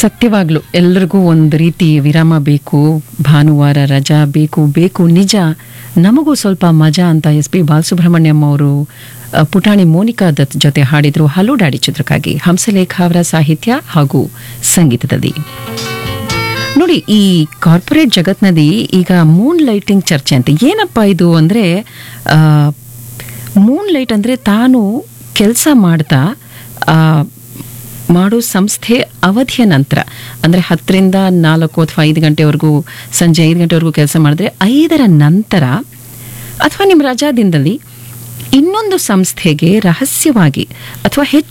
ಸತ್ಯವಾಗ್ಲು ಎಲ್ರಿಗೂ ಒಂದು ರೀತಿ ವಿರಾಮ ಬೇಕು ಭಾನುವಾರ ರಜಾ ಬೇಕು ಬೇಕು ನಿಜ ನಮಗೂ ಸ್ವಲ್ಪ ಮಜಾ ಅಂತ ಎಸ್ ಪಿ ಬಾಲಸುಬ್ರಹ್ಮಣ್ಯಂ ಅವರು ಅ, ಪುಟಾಣಿ ಮೋನಿಕಾ ದತ್ ಜೊತೆ ಹಾಡಿದ್ರು ಹಲೋ ಡ್ಯಾಡಿ ಚಿತ್ರಕ್ಕಾಗಿ ಹಂಸಲೇಖ ಅವರ ಸಾಹಿತ್ಯ ಹಾಗೂ ಸಂಗೀತದಲ್ಲಿ ನೋಡಿ ಈ ಕಾರ್ಪೊರೇಟ್ ಜಗತ್ನಲ್ಲಿ ಈಗ ಮೂನ್ ಲೈಟಿಂಗ್ ಚರ್ಚೆ ಅಂತ ಏನಪ್ಪ ಇದು ಅಂದರೆ ಮೂನ್ ಲೈಟ್ ಅಂದರೆ ತಾನು ಕೆಲಸ ಮಾಡ್ತಾ ಆ, ಮಾಡೋ ಸಂಸ್ಥೆ ಅವಧಿಯ ನಂತರ ಅಂದರೆ ಹತ್ತರಿಂದ ನಾಲ್ಕು ಅಥವಾ ಐದು ಗಂಟೆವರೆಗೂ ಸಂಜೆ ಐದು ಗಂಟೆವರೆಗೂ ಕೆಲಸ ಮಾಡಿದ್ರೆ ಐದರ ನಂತರ ಅಥವಾ ನಿಮ್ಮ ರಜಾ ದಿನದಲ್ಲಿ ಇನ್ನೊಂದು ಸಂಸ್ಥೆಗೆ ರಹಸ್ಯವಾಗಿ ಅಥವಾ ಹೆಚ್ಚು